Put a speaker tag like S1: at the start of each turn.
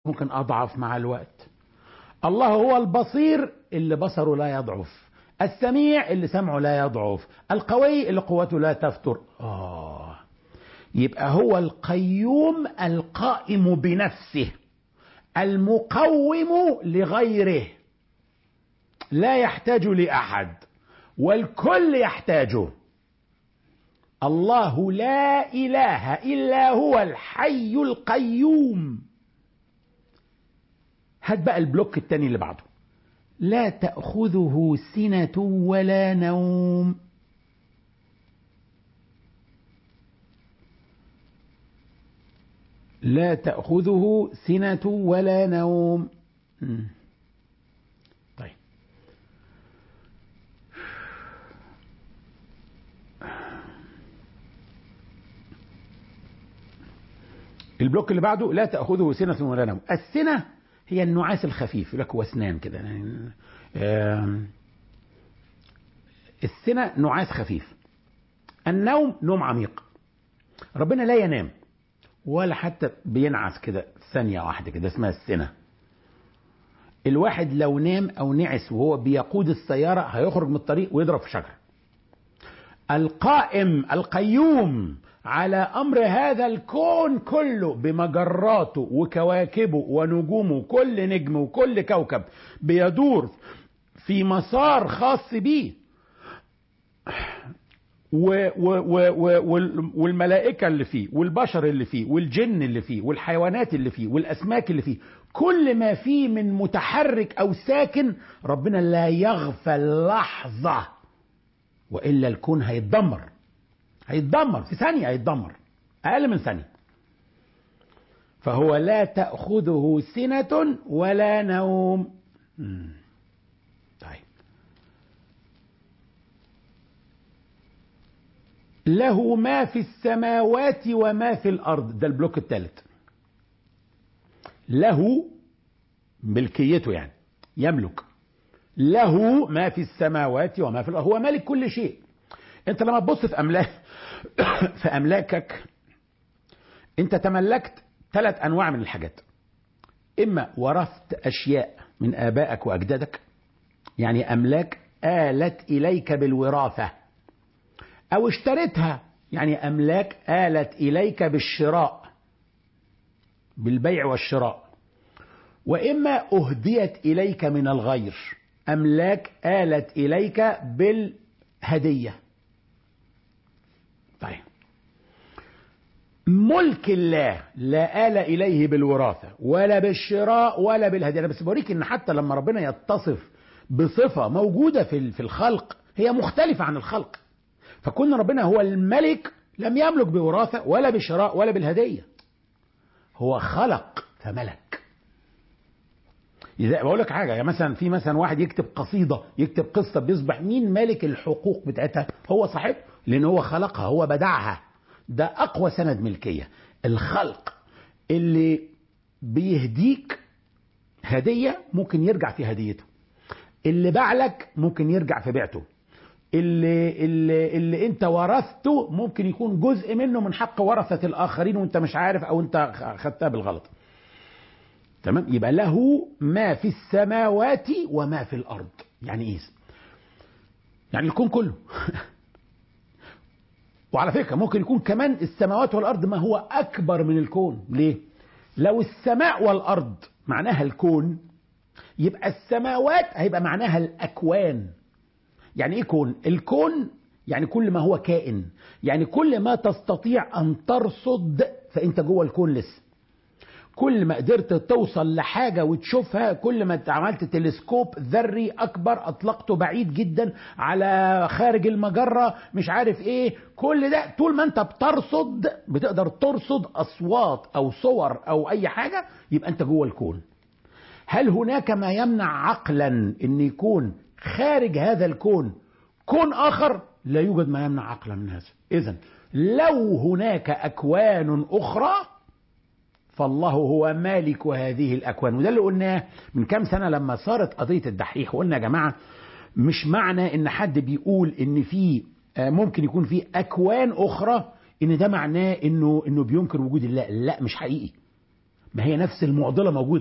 S1: ممكن أضعف مع الوقت الله هو البصير اللي بصره لا يضعف السميع اللي سمعه لا يضعف القوي اللي قوته لا تفتر آه يبقى هو القيوم القائم بنفسه المقوم لغيره لا يحتاج لأحد والكل يحتاجه الله لا إله إلا هو الحي القيوم هات بقى البلوك التاني اللي بعده لا تأخذه سنة ولا نوم لا تأخذه سنة ولا نوم مم. طيب البلوك اللي بعده لا تأخذه سنة ولا نوم السنة هي النعاس الخفيف يقول لك هو اسنان كده يعني السنة نعاس خفيف النوم نوم عميق ربنا لا ينام ولا حتى بينعس كده ثانية واحدة كده اسمها السنة الواحد لو نام أو نعس وهو بيقود السيارة هيخرج من الطريق ويضرب في شجرة القائم القيوم على أمر هذا الكون كله بمجراته وكواكبه ونجومه كل نجم وكل كوكب بيدور في مسار خاص بيه و و و والملائكة اللي فيه والبشر اللي فيه والجن اللي فيه والحيوانات اللي فيه والأسماك اللي فيه كل ما فيه من متحرك أو ساكن ربنا لا يغفل لحظة وإلا الكون هيتدمر هيتدمر في ثانية هيتدمر أقل من ثانية فهو لا تأخذه سنة ولا نوم طيب له ما في السماوات وما في الأرض ده البلوك الثالث له ملكيته يعني يملك له ما في السماوات وما في الأرض هو مالك كل شيء انت لما تبص في املاك في املاكك انت تملكت ثلاث انواع من الحاجات اما ورثت اشياء من ابائك واجدادك يعني املاك آلت اليك بالوراثه او اشتريتها يعني املاك آلت اليك بالشراء بالبيع والشراء واما اهديت اليك من الغير املاك آلت اليك بالهديه طيب ملك الله لا آل إليه بالوراثة ولا بالشراء ولا بالهدية أنا بس بوريك إن حتى لما ربنا يتصف بصفة موجودة في في الخلق هي مختلفة عن الخلق فكون ربنا هو الملك لم يملك بوراثة ولا بشراء ولا بالهدية هو خلق فملك إذا بقول لك حاجة يعني مثلا في مثلا واحد يكتب قصيدة يكتب قصة بيصبح مين مالك الحقوق بتاعتها هو صاحب لأن هو خلقها هو بدعها ده أقوى سند ملكية الخلق اللي بيهديك هدية ممكن يرجع في هديته اللي باعلك ممكن يرجع في بيعته اللي, اللي, اللي انت ورثته ممكن يكون جزء منه من حق ورثة الآخرين وانت مش عارف أو انت خدتها بالغلط تمام يبقى له ما في السماوات وما في الأرض يعني ايه يعني الكون كله وعلى فكرة ممكن يكون كمان السماوات والأرض ما هو أكبر من الكون ليه لو السماء والأرض معناها الكون يبقى السماوات هيبقى معناها الأكوان يعني إيه كون الكون يعني كل ما هو كائن يعني كل ما تستطيع أن ترصد فأنت جوه الكون لسه كل ما قدرت توصل لحاجة وتشوفها كل ما عملت تلسكوب ذري أكبر أطلقته بعيد جدا على خارج المجرة مش عارف إيه كل ده طول ما أنت بترصد بتقدر ترصد أصوات أو صور أو أي حاجة يبقى أنت جوه الكون هل هناك ما يمنع عقلا أن يكون خارج هذا الكون كون آخر لا يوجد ما يمنع عقلا من هذا إذا لو هناك أكوان أخرى فالله هو مالك هذه الأكوان وده اللي قلناه من كام سنة لما صارت قضية الدحيح وقلنا يا جماعة مش معنى ان حد بيقول ان في ممكن يكون في أكوان أخرى ان ده معناه انه انه بينكر وجود الله لا مش حقيقي ما هي نفس المعضلة موجودة